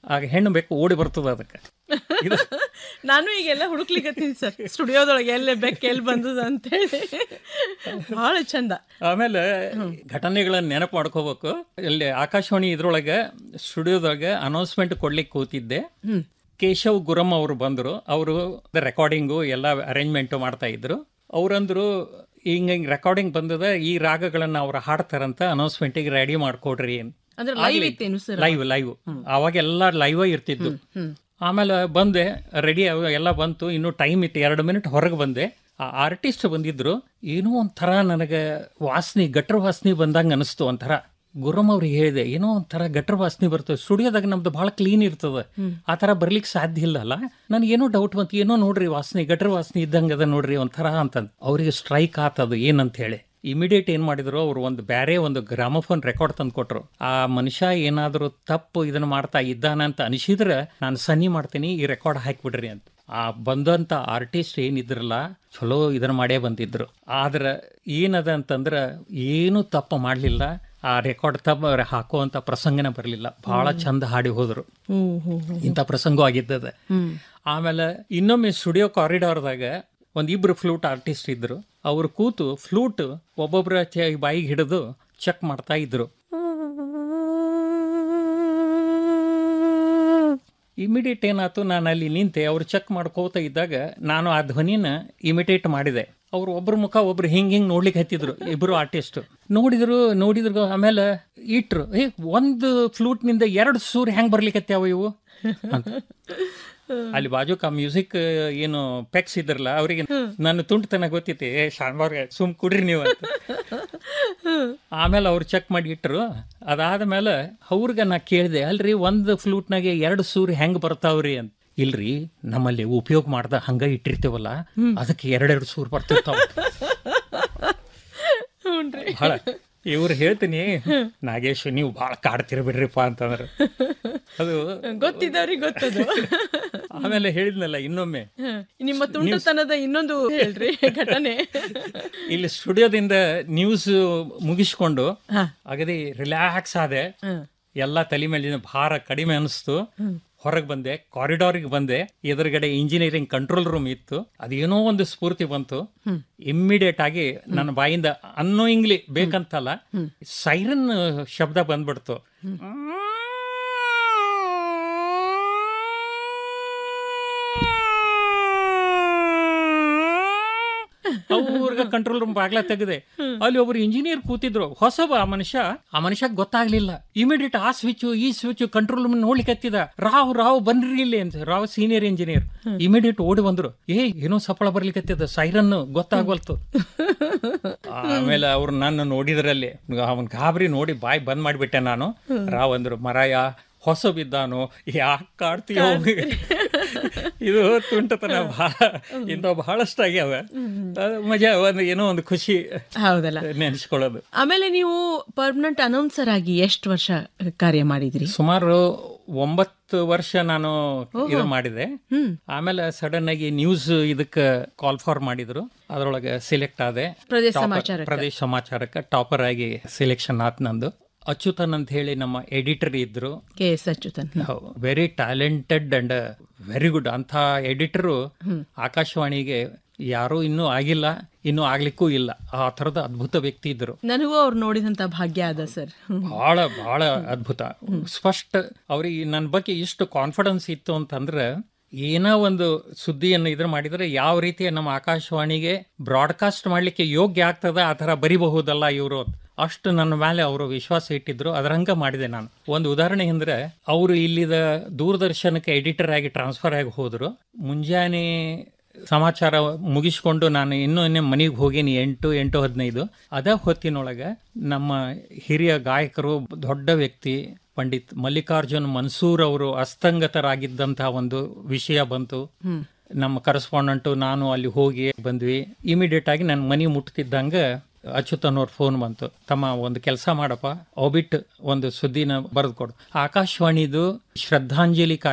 ಆಗ ಹೆಣ್ಣು ಬೇಕು ಓಡಿ ಬರ್ತದ ಅದಕ್ಕೆ ಇದು ನಾನು ಈಗೆಲ್ಲ ಹುಡುಕ್ಲಿಕ್ಕತ್ತೀನಿ ಸರ್ ಸ್ಟುಡಿಯೋದೊಳಗೆ ಎಲ್ಲೇ ಬೆಕ್ಕ ಎಲ್ಲಿ ಬಂದದ ಅಂತೇಳಿ ಭಾಳ ಚಂದ ಆಮೇಲೆ ಘಟನೆಗಳನ್ನ ನೆನಪು ಮಾಡ್ಕೋಬೇಕು ಇಲ್ಲಿ ಆಕಾಶವಾಣಿ ಇದ್ರೊಳಗೆ ಸ್ಟುಡಿಯೋದಾಗ ಅನೌನ್ಸ್ಮೆಂಟ್ ಕೊಡ್ಲಿಕ್ಕೆ ಕೂತಿದ್ದೆ ಕೇಶವ್ ಗುರಮ್ ಅವರು ಬಂದರು ಅವರು ರೆಕಾರ್ಡಿಂಗು ಎಲ್ಲ ಅರೇಂಜ್ಮೆಂಟು ಮಾಡ್ತಾ ಇದ್ರು ಅವರಂದ್ರು ಹಿಂಗ ಹಿಂಗೆ ರೆಕಾರ್ಡಿಂಗ್ ಬಂದದ ಈ ರಾಗಗಳನ್ನ ಅವ್ರು ಹಾಡ್ತಾರಂತ ಅನೌನ್ಸ್ಮೆಂಟಿಗೆ ರೆಡಿ ಮಾಡ್ಕೊಡ್ರಿ ಅಂದ್ರೆ ಲೈವ್ ಇತ್ತೇನು ಸರ್ ಲೈವ್ ಲೈವ್ ಅವಾಗೆಲ್ಲ ಲೈವ್ ಇರ್ತಿದ್ದು ಆಮೇಲೆ ಬಂದೆ ರೆಡಿ ಎಲ್ಲ ಬಂತು ಇನ್ನು ಟೈಮ್ ಇತ್ತು ಎರಡು ಮಿನಿಟ್ ಹೊರಗೆ ಬಂದೆ ಆ ಆರ್ಟಿಸ್ಟ್ ಬಂದಿದ್ರು ಏನೋ ಒಂಥರ ನನಗೆ ವಾಸನೆ ಗಟ್ರ ವಾಸನೆ ಬಂದಂಗೆ ಅನಿಸ್ತು ಒಂಥರ ಗುರಮ್ ಅವ್ರಿಗೆ ಹೇಳಿದೆ ಏನೋ ಒಂಥರ ಗಟ್ರ ವಾಸನೆ ಬರ್ತದೆ ಸ್ಟುಡಿಯೋದಾಗ ನಮ್ದು ಭಾಳ ಕ್ಲೀನ್ ಇರ್ತದೆ ಆ ಥರ ಬರ್ಲಿಕ್ಕೆ ಸಾಧ್ಯ ಇಲ್ಲಲ್ಲ ನನಗೇನೋ ಡೌಟ್ ಬಂತು ಏನೋ ನೋಡ್ರಿ ವಾಸನೆ ಗಟ್ರ ವಾಸನೆ ಇದ್ದಂಗೆ ಅದ ನೋಡ್ರಿ ಒಂಥರ ಅಂತಂದು ಅವ್ರಿಗೆ ಸ್ಟ್ರೈಕ್ ಆತದು ಏನಂತ ಹೇಳಿ ಇಮಿಡಿಯೇಟ್ ಏನ್ ಮಾಡಿದ್ರು ಅವ್ರು ಒಂದು ಬೇರೆ ಒಂದು ಗ್ರಾಮಫೋನ್ ರೆಕಾರ್ಡ್ ತಂದು ಕೊಟ್ರು ಆ ಮನುಷ್ಯ ಏನಾದರೂ ತಪ್ಪು ಇದನ್ನ ಮಾಡ್ತಾ ಇದ್ದಾನ ಅಂತ ಅನಿಸಿದ್ರೆ ನಾನು ಸನ್ನಿ ಮಾಡ್ತೀನಿ ಈ ರೆಕಾರ್ಡ್ ಹಾಕಿಬಿಡ್ರಿ ಅಂತ ಆ ಬಂದಂತ ಆರ್ಟಿಸ್ಟ್ ಏನಿದ್ರಲ್ಲ ಚಲೋ ಇದನ್ನ ಮಾಡೇ ಬಂದಿದ್ರು ಆದ್ರೆ ಏನದ ಅಂತಂದ್ರೆ ಏನು ತಪ್ಪು ಮಾಡಲಿಲ್ಲ ಆ ರೆಕಾರ್ಡ್ ತಪ್ಪ ಹಾಕುವಂತ ಪ್ರಸಂಗನೇ ಬರಲಿಲ್ಲ ಬಹಳ ಚಂದ ಹಾಡಿ ಹೋದ್ರು ಹ್ಮ್ ಹ್ಮ್ ಹ್ಮ್ ಇಂಥ ಪ್ರಸಂಗ ಆಗಿದ್ದದ ಆಮೇಲೆ ಇನ್ನೊಮ್ಮೆ ಸ್ಟುಡಿಯೋ ಕಾರಿಡಾರ್ದಾಗ ಒಂದ್ ಇಬ್ರು ಫ್ಲೂಟ್ ಆರ್ಟಿಸ್ಟ್ ಇದ್ರು ಅವ್ರು ಕೂತು ಫ್ಲೂಟ್ ಒಬ್ಬೊಬ್ಬರ ಬಾಯಿಗೆ ಹಿಡಿದು ಚೆಕ್ ಮಾಡ್ತಾ ಇದ್ರು ಇಮಿಡಿಯೇಟ್ ಏನಾಯ್ತು ನಾನು ಅಲ್ಲಿ ನಿಂತೆ ಅವ್ರು ಚೆಕ್ ಮಾಡ್ಕೋತ ಇದ್ದಾಗ ನಾನು ಆ ಧ್ವನಿನ ಇಮಿಟೇಟ್ ಮಾಡಿದೆ ಅವ್ರು ಒಬ್ರ ಮುಖ ಒಬ್ರು ಹಿಂಗ್ ಹಿಂಗ್ ನೋಡ್ಲಿಕ್ಕೆ ಹತ್ತಿದ್ರು ಇಬ್ರು ಆರ್ಟಿಸ್ಟ್ ನೋಡಿದ್ರು ನೋಡಿದ್ರು ಆಮೇಲೆ ಇಟ್ರು ಏ ಒಂದು ಫ್ಲೂಟ್ನಿಂದ ಎರಡು ಸೂರ್ ಹೆಂಗ್ ಬರ್ಲಿಕ್ಕೆ ಇವು ಅಂತ ಅಲ್ಲಿ ಬಾಜುಕ್ ಆ ಮ್ಯೂಸಿಕ್ ಏನು ಪೆಕ್ಸ್ ಇದ್ರಲ್ಲ ಅವರಿಗೆ ನನ್ನ ತುಂಟತನ ಗೊತ್ತಿತ್ತು ಏ ಶಾನ್ವಾರ್ ಸುಮ್ ಕುಡ್ರಿ ನೀವು ಅಂತ ಆಮೇಲೆ ಅವ್ರು ಚೆಕ್ ಮಾಡಿ ಇಟ್ರು ಅದಾದ ಮೇಲೆ ಅವ್ರಿಗೆ ನಾ ಕೇಳಿದೆ ಅಲ್ರಿ ಒಂದು ಫ್ಲೂಟ್ನಾಗೆ ಎರಡು ಸೂರ್ ಹೆಂಗ್ ಬರ್ತಾವ್ರಿ ಅಂತ ಇಲ್ರಿ ನಮ್ಮಲ್ಲಿ ಉಪಯೋಗ ಮಾಡ್ದ ಹಂಗ ಇಟ್ಟಿರ್ತೀವಲ್ಲ ಅದಕ್ಕೆ ಎರಡೆರಡು ಸೂರ್ ಬರ್ತಿರ್ತಾವ ಹ್ಞೂನ್ರಿ ಬಹಳ ಇವ್ರು ಹೇಳ್ತೀನಿ ನಾಗೇಶ್ ನೀವು ಭಾಳ ಕಾಡ್ತಿರ್ಬಿಡ್ರಿಪ್ಪ ಅಂತಂದ್ರೆ ಅದು ಗೊತ್ತಿದ್ದವ್ರಿಗೆ ಗೊತ್ತದು ಆಮೇಲೆ ಹೇಳಿದ್ನಲ್ಲ ಇನ್ನೊಮ್ಮೆ ಹ. ನಿಮ್ಮ ತುಂಟತನದ ಇನ್ನೊಂದು ಹೇಳ್ರಿ ಘಟನೆ ಇಲ್ಲಿ ಸ್ಟುಡಿಯೋದಿಂದ ನ್ಯೂಸ್ ಮುಗಿಸ್ಕೊಂಡು ಅಗದಿ ರಿಲ್ಯಾಕ್ಸ್ ಆದೆ ಎಲ್ಲ ತಲೆ ಮೇಲಿನ ಭಾರ ಕಡಿಮೆ ಅನಿಸ್ತು ಹೊರಗೆ ಬಂದೆ ಕಾರಿಡಾರ್ಗೆ ಬಂದೆ ಎದುರುಗಡೆ ಇಂಜಿನಿಯರಿಂಗ್ ಕಂಟ್ರೋಲ್ ರೂಮ್ ಇತ್ತು ಅದೇನೋ ಒಂದು ಸ್ಫೂರ್ತಿ ಬಂತು ಇಮ್ಮಿಡಿಯೇಟ್ ಆಗಿ ನನ್ನ ಬಾಯಿಂದ ಅನ್ನೋಯಿಂಗ್ಲಿ ಬೇಕಂತಲ್ಲ ಸೈರನ್ ಶಬ್ದ ಬಂದ್ಬಿಡ್ತು ಅವ್ರಿಗೆ ಕಂಟ್ರೋಲ್ ರೂಮ್ ಬಾಗ್ಲ ತೆಗೆದೆ ಅಲ್ಲಿ ಒಬ್ರು ಇಂಜಿನಿಯರ್ ಕೂತಿದ್ರು ಹೊಸಬ ಆ ಮನುಷ್ಯ ಆ ಮನುಷ್ಯ ಗೊತ್ತಾಗ್ಲಿಲ್ಲ ಇಮಿಡಿಯೇಟ್ ಆ ಸ್ವಿಚ್ ಈ ಸ್ವಿಚ್ ಕಂಟ್ರೋಲ್ ರೂಮ್ ನೋಡ್ಲಿಕ್ಕೆ ಹತ್ತಿದ ರಾವ್ ರಾವ್ ಬನ್ರಿ ಇಲ್ಲಿ ಅಂತ ರಾವ್ ಸೀನಿಯರ್ ಇಂಜಿನಿಯರ್ ಇಮಿಡಿಯೇಟ್ ಓಡಿ ಬಂದ್ರು ಏ ಏನೋ ಸಫಲ ಬರ್ಲಿಕ್ಕೆ ಹತ್ತಿದ ಸೈರನ್ ಗೊತ್ತಾಗ್ವಲ್ತು ಆಮೇಲೆ ಅವ್ರು ನನ್ನ ನೋಡಿದ್ರಲ್ಲಿ ಅವನ್ ಗಾಬರಿ ನೋಡಿ ಬಾಯ್ ಬಂದ್ ಮಾಡಿಬಿಟ್ಟೆ ನಾನು ರಾವ್ ಅಂದ್ರು ಮರಾಯ ಹೊಸಬಿದ್ದಾನು ಯಾಕೆ ಕಾಡ್ತೀಯೋ ಇದು ತುಂಟತನ ಬಹಳ ಇಂಥ ಬಹಳಷ್ಟು ಆಗ್ಯಾವ ಅದು ಮಜಾ ಒಂದು ಏನೋ ಒಂದು ಖುಷಿ ಹೌದಲ್ಲ ನೆನೆಸ್ಕೊಳ್ಳೋದು ಆಮೇಲೆ ನೀವು ಪರ್ಮನೆಂಟ್ ಅನೌನ್ಸರ್ ಆಗಿ ಎಷ್ಟು ವರ್ಷ ಕಾರ್ಯ ಮಾಡಿದ್ರಿ ಸುಮಾರು ಒಂಬತ್ತು ವರ್ಷ ನಾನು ಇದು ಮಾಡಿದೆ ಆಮೇಲೆ ಸಡನ್ ಆಗಿ ನ್ಯೂಸ್ ಇದಕ್ಕೆ ಕಾಲ್ ಫಾರ್ ಮಾಡಿದ್ರು ಅದ್ರೊಳಗೆ ಸಿಲೆಕ್ಟ್ ಆದೆ ಪ್ರದೇಶ Topper- ಸಮಾಚಾರ ಪ್ರದೇಶ ಸಮಾಚಾರಕ್ಕೆ ಟಾಪರ್ ಆಗಿ ಸೆಲೆಕ್ಷನ್ ಆತ್ ನಂದು ಅಚ್ಯುತನ್ ಅಂತ ಹೇಳಿ ನಮ್ಮ ಎಡಿಟರ್ ಇದ್ರು K S Achyutan very talented and very good ಅಂತ ಎಡಿಟರು ಆಕಾಶವಾಣಿಗೆ ಯಾರೂ ಇನ್ನೂ ಆಗಿಲ್ಲ ಇನ್ನೂ ಆಗ್ಲಿಕ್ಕೂ ಇಲ್ಲ ಆ ಥರದ ಅದ್ಭುತ ವ್ಯಕ್ತಿ ಇದ್ರು ನನಗೂ ಅವ್ರು ನೋಡಿದಂತ ಭಾಗ್ಯ ಅದ ಸರ್ ಬಹಳ ಬಹಳ ಅದ್ಭುತ ಸ್ಪಷ್ಟ ಅವ್ರಿಗೆ ನನ್ನ ಬಗ್ಗೆ ಎಷ್ಟು ಕಾನ್ಫಿಡೆನ್ಸ್ ಇತ್ತು ಅಂತಂದ್ರೆ ಏನೋ ಒಂದು ಸುದ್ದಿಯನ್ನು ಇದ್ರ ಮಾಡಿದ್ರೆ ಯಾವ ರೀತಿ ನಮ್ಮ ಆಕಾಶವಾಣಿಗೆ ಬ್ರಾಡ್ಕಾಸ್ಟ್ ಮಾಡ್ಲಿಕ್ಕೆ ಯೋಗ್ಯ ಆಗ್ತದ ಆ ಥರ ಬರಿಬಹುದಲ್ಲ ಇವರು ಅಷ್ಟು ನನ್ನ ಮೇಲೆ ಅವರು ವಿಶ್ವಾಸ ಇಟ್ಟಿದ್ರು ಅದರಂಗ ಮಾಡಿದೆ ನಾನು ಒಂದು ಉದಾಹರಣೆ ಅಂದ್ರೆ ಅವರು ಇಲ್ಲಿದ ದೂರದರ್ಶನಕ್ಕೆ ಎಡಿಟರ್ ಆಗಿ ಟ್ರಾನ್ಸ್ಫರ್ ಆಗಿ ಹೋದ್ರು ಮುಂಜಾನೆ ಸಮಾಚಾರ ಮುಗಿಸ್ಕೊಂಡು ನಾನು ಇನ್ನೂ ಇನ್ನೇ ಮನೆಗೆ ಹೋಗೀನಿ ಎಂಟು ಎಂಟು ಹದಿನೈದು ಅದ ಹೊತ್ತಿನೊಳಗೆ ನಮ್ಮ ಹಿರಿಯ ಗಾಯಕರು ದೊಡ್ಡ ವ್ಯಕ್ತಿ ಪಂಡಿತ್ ಮಲ್ಲಿಕಾರ್ಜುನ್ ಮನ್ಸೂರ್ ಅವರು ಅಸ್ತಂಗತರಾಗಿದ್ದಂತಹ ಒಂದು ವಿಷಯ ಬಂತು ನಮ್ಮ ಕರೆಸ್ಪಾಂಡೆಂಟು ನಾನು ಅಲ್ಲಿ ಹೋಗಿ ಬಂದ್ವಿ ಇಮಿಡಿಯೇಟ್ ಆಗಿ ನನ್ನ ಮನೆ ಮುಟ್ತಿದ್ದಂಗ ಅಚ್ಯುತನವ್ರ ಫೋನ್ ಬಂತು ತಮ್ಮ ಒಂದು ಕೆಲಸ ಮಾಡಪ್ಪ ಒಬಿಟ್ ಒಂದು ಸುದ್ದಿನ ಬರೆದು ಕೊಡು ಆಕಾಶವಾಣಿದು ಶ್ರದ್ಧಾಂಜಲಿ ಕಾರ್ಯ